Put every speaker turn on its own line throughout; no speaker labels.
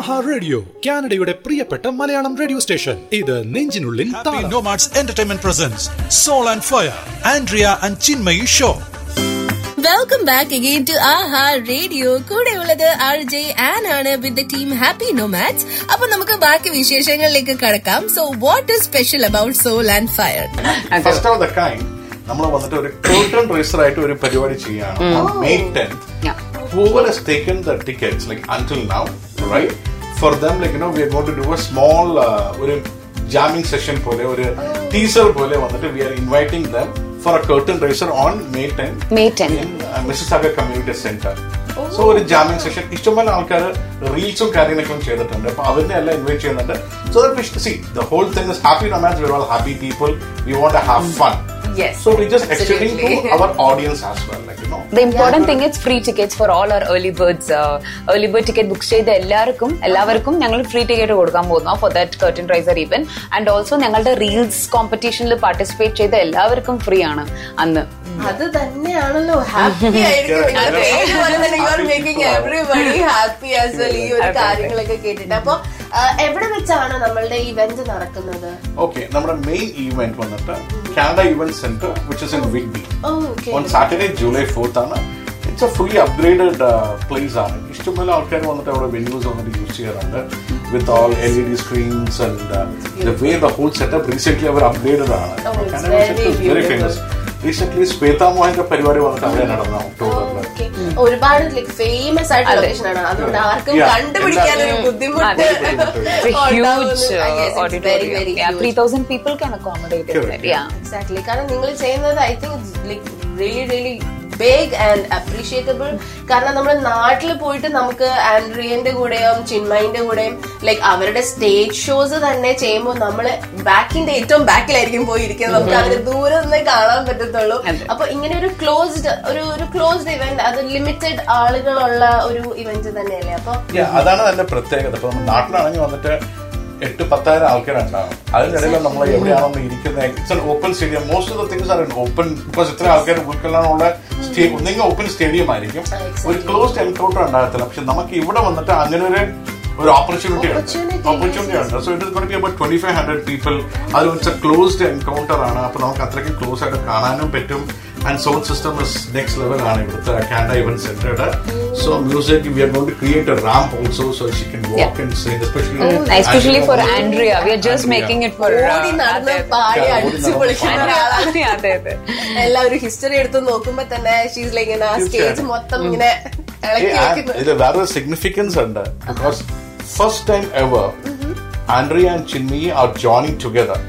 ആഹാ radio കാനഡയുടെ പ്രിയപ്പെട്ട Malayalam radio station ഇത് നെഞ്ചിനുള്ളിൽ
Happy
താളം.
Nomads Entertainment presents Soul and Fire, Andrea and Chinmayi Show.
Welcome back again to Aha radio കൂടെ ഉള്ളത് ആർ ജെ ആൻ ആണ് with the team happy nomads അപ്പൊ നമുക്ക് ബാക്കി വിശേഷങ്ങളിലേക്ക് കടക്കാം so what is special about soul and fire
first of the kind നമ്മൾ വന്നിട്ട് ഒരു curtain റേസർ ആയിട്ട് ഒരു പരിപാടി ചെയ്യാണ് May tenth whoever has taken the tickets like until now right for them like you know we are going to do a small uh, ഒരു jamming session പോലെ ഒരു ടീസർ പോലെ വന്നിട്ട് we are inviting them for a curtain raiser on May ten
May 10.
Mississauga community centre so ഒരു jamming session ഇഷ്ടംപോലെ ആൾക്കാർ റീൽസും കാര്യങ്ങളൊക്കെ ചെയ്തിട്ടുണ്ട് അപ്പൊ അവരിനെ എല്ലാം ഇൻവൈറ്റ് ചെയ്യുന്നുണ്ട് so that see the whole thing is happy nomads we all happy people we want have fun
Yes,
So we just extending to
absolutely.
our audience as well, like you know.
The important thing is free tickets for all our early birds. Uh, early bird ticket book ചെയ്ത എല്ലാവർക്കും എല്ലാവർക്കും ഞങ്ങൾ free ticket കൊടുക്കാൻ പോകുന്നു for that curtain raiser even and also ഞങ്ങളുടെ reels കോമ്പറ്റീഷനിൽ participate ചെയ്ത എല്ലാവർക്കും ഫ്രീ ആണ് അന്ന്
അത് തന്നെയാണല്ലോ ഹാപ്പി ആയിരിക്കും
അതെ.
Making everybody happy as well ഈ ഒരു കാര്യങ്ങളൊക്കെ കേട്ടിട്ട് അപ്പൊ ആ, എവിടെ വെച്ചാണ് നമ്മളുടെ ഇവന്റ് നടക്കുന്നത്
Okay, നമ്മുടെ മെയിൻ ഈവന്റ് വന്നിട്ട് Canada event centre which is in Whitby
okay
on Saturday July fourth ആണ് it's a fully upgraded place ആണ് ഇഷ്ടംപോലെ ആൾക്കാർ വന്നിട്ട് അവിടെ വെന്യൂസ് വന്നിട്ട് യൂസ് ചെയ്യാറുണ്ട് with all L E D screens and the way the whole setup recent അവർ upgraded ആണ്
Oh, it's
Canada
very
very
beautiful.
Famous recent Shweta മോഹന്റെ പരിപാടി വന്നിട്ട് അവിടെ നടന്ന ഒക്ടോബറിൽ
ഓക്കെ ഒരുപാട് ലൈക് ഫേമസ് ആയിട്ടുള്ള
അതെ.
ലൊക്കേഷൻ ആണ് അതുകൊണ്ട് ആർക്കും
Yeah.
കണ്ടുപിടിക്കാൻ ഒരു
എല്ലാ-
ബുദ്ധിമുട്ട്
അതെ.
It's
a huge
ഉണ്ടാവുന്നു.
uh,
Yes, it's very,
auditorium.
very
Yeah,
huge.
3000 people can accommodate in
Correct.
that. Yeah.
Exactly കാരണം നിങ്ങൾ ചെയ്യുന്നത് I think like really really big and appreciatable കാരണം നമ്മൾ നാട്ടിൽ പോയിട്ട് നമുക്ക് ആൻഡ്രിയന്റെ കൂടെയും ചിന്മയിന്റെ കൂടെയും ലൈക്ക് അവരുടെ സ്റ്റേജ് ഷോസ് തന്നെ ചെയ്യുമ്പോൾ നമ്മള് ബാക്കിന്റെ ഏറ്റവും ബാക്കിലായിരിക്കും പോയിരിക്കുന്നത് നമുക്ക് അവര് ദൂരെ നിന്ന് കാണാൻ പറ്റത്തുള്ളൂ
അതെ.
അപ്പൊ ഇങ്ങനെ ഒരു ക്ലോസ്ഡ് ഒരു ഒരു ക്ലോസ്ഡ് ഇവന്റ് അത് ലിമിറ്റഡ് ആളുകളുള്ള ഒരു ഇവന്റ് തന്നെയല്ലേ അപ്പൊ
Yeah, അതാണ് അതിന്റെ പ്രത്യേകത ഇപ്പൊ നമ്മൾ നാട്ടിലാണെങ്കിൽ വന്നിട്ട് എട്ട് പത്തായിരം ആൾക്കാരുണ്ടാവും അതിനിടയിൽ നമ്മൾ എവിടെയാണോ ഇരിക്കുന്നത് it's an open stadium most of the things are open because ഇത്ര ആൾക്കാർ ഉൾക്കൊള്ളാനുള്ള സ്റ്റേഡിയം ഒന്നെങ്കിൽ ഓപ്പൺ സ്റ്റേഡിയം ആയിരിക്കും ഒരു ക്ലോസ്ഡ് എൻകൗണ്ടർ ഉണ്ടാകത്തില്ല പക്ഷെ നമുക്ക് ഇവിടെ വന്നിട്ട് അങ്ങനെ ഒരു ഒരു ഓപ്പർച്യൂണിറ്റി ഉണ്ട്
Opportunity,
ഓപ്പർച്യൂണിറ്റി ഉണ്ട് so it is got B about twenty five hundred people അത് ഇറ്റ്സ് എ ക്ലോസ്ഡ് എൻകൗണ്ടർ ആണ് അപ്പൊ നമുക്ക് അത്രയ്ക്ക് ക്ലോസ് ആയിട്ട് കാണാനും പറ്റും and sound system is next level ആണ് ഇവിടുത്തെ Canada event സെന്ററുടെ so music V are going to create A ramp also so Xi can walk and sing especially
Especially for Andrea. We are just making it for. uh,
ഓടി നടന്ന്
അതെ.
പാടി
ഓടി
അടിച്ചു
നടന്ന്
പൊളിക്കുന്ന
പാടി.
ഒരാളാണ്
അതെ അതെ
എല്ലാവരും ഹിസ്റ്ററി എടുത്ത് നോക്കുമ്പോ തന്നെ ഷീസ് ലൈക്ക് ഇങ്ങനെ സ്റ്റേജ്
തീർച്ചയായും.
മൊത്തം ഇങ്ങനെ ഇളക്കി വെക്കുന്നത്
ഇത് വേറെ സിഗ്നിഫിക്കൻസ് ഉണ്ട് because first time ever Andrea and Chinmayi are joining together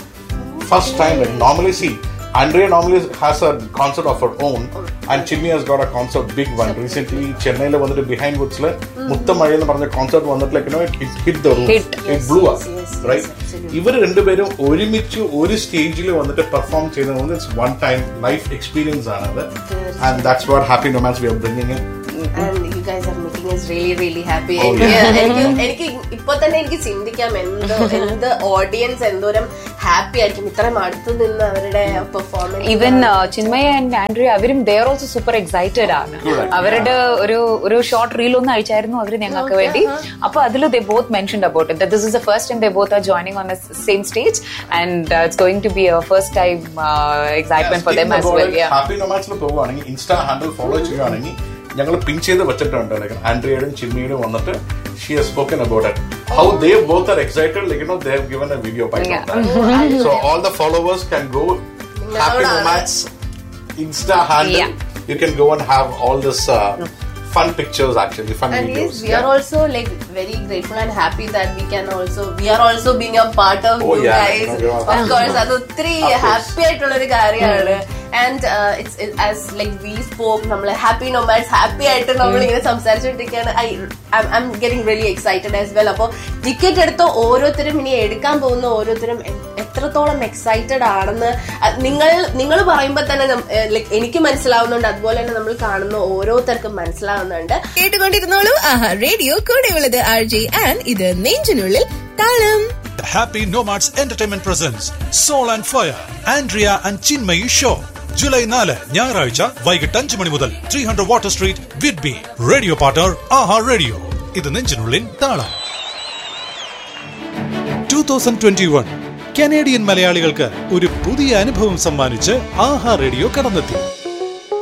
first time normally see Andrea normally has a concert of her own, and Chimmy has got a concert, big one. Recently, ചെന്നൈയിൽ വന്നിട്ട് behind വുഡ്സിൽ മുത്തമഴ എന്ന് പറഞ്ഞ concert വന്നിട്ട് like it hit the room
Hit.
It blue
yes, yes,
up right ഇവർ രണ്ടുപേരും ഒരുമിച്ച് ഒരു സ്റ്റേജിൽ വന്നിട്ട് പെർഫോം ചെയ്യുന്നത് it's one time life experience ആണ് അത് and that's what happy nomads we are bringing in
And you guys are making us really, really happy.
Oh,
എനിക്ക്
yeah.
എനിക്ക് എനിക്ക് ഇപ്പൊ തന്നെ എനിക്ക് ചിന്തിക്കാം എന്ത് എന്ത് ഓഡിയൻസ് എന്തോരം ഹാപ്പി ആയിരിക്കും ഇത്രയും അടുത്ത് നിന്ന് അവരുടെ performance
even Chinmayi and Andrea അവരും ദർ ഓൾസോ സൂപ്പർ എക്സൈറ്റഡ് ആണ്
Correct.
അവരുടെ ഒരു ഒരു ഷോർട്ട് റീൽ ഒന്ന് അയച്ചായിരുന്നു അവര് ഞങ്ങൾക്ക് വേണ്ടി അപ്പൊ അതിൽ they both mention about it this is the first time they both are joining on same stage and it's going to be first time excitement for them as well
happy നൊമാൻസിൽ പോവുകയാണെങ്കിൽ insta handle follow ചെയ്യുകയാണെങ്കിൽ ഞങ്ങൾ പിൻ ചെയ്ത് വെച്ചിട്ടുണ്ട് like ആൻഡ്രിയയുടെ ചിമ്മിയുടെ വന്നിട്ട് she has spoken about it how they both are excited like no they have given a video by so all the followers can go happy nomads insta handle
Yeah.
You can go and have all this fun pictures actually fun
And yes,
videos
we are also like very grateful and happy that we can also we are also being a part of
Oh,
you
yeah.
guys.
No, you are.
Of course, അത് ഒത്തിരി
Of course.
Happy ആയിട്ടുള്ള ഒരു കാര്യമാണ് and it's as like we spoke നമ്മൾ happy nomads happy ആയിട്ട് നമ്മൾ ഇങ്ങനെ സംസാരിച്ചുകൊണ്ടിരിക്കുകയാണ് I I am getting really excited as well അപ്പോൾ ടിക്കറ്റ് എടുത്ത ഓരോരുത്തരും ഇനി എടുക്കാൻ പോകുന്ന ഓരോരുത്തരും എ- എത്രത്തോളം എക്സൈറ്റഡ് ആണെന്ന് അഹ് നിങ്ങൾ നിങ്ങൾ പറയുമ്പോൾ തന്നെ ലൈക്ക് എനിക്ക് മനസ്സിലാവുന്നുണ്ട് അതുപോലെ തന്നെ നമ്മൾ കാണുന്ന ഓരോരുത്തർക്കും മനസ്സിലാവുന്നുണ്ട് കേട്ടുകൊണ്ടിരുന്നോളൂ ആഹാ റേഡിയോ കൂടെയുള്ളത് ആർ ജെ ആൻഡ് ഇത് നെഞ്ചിനുള്ളിൽ താളം
The Happy Nomads Entertainment presents Soul and Fire, Andrea and Chinmayi Show. July നാല് ഞായറാഴ്ച വൈകിട്ട് അഞ്ച് മണി മുതൽ ത്രീ ഹൺഡ്രഡ് വാട്ടർ സ്ട്രീറ്റ് വിഡ്ബി റേഡിയോ പാർട്ണർ ആഹാ റേഡിയോ ഇത് നെഞ്ചിനുള്ളിൻ താളം two thousand twenty one Canadian മലയാളികൾക്ക് ഒരു പുതിയ അനുഭവം സമ്മാനിച്ച് ആഹാ റേഡിയോ കടന്നെത്തി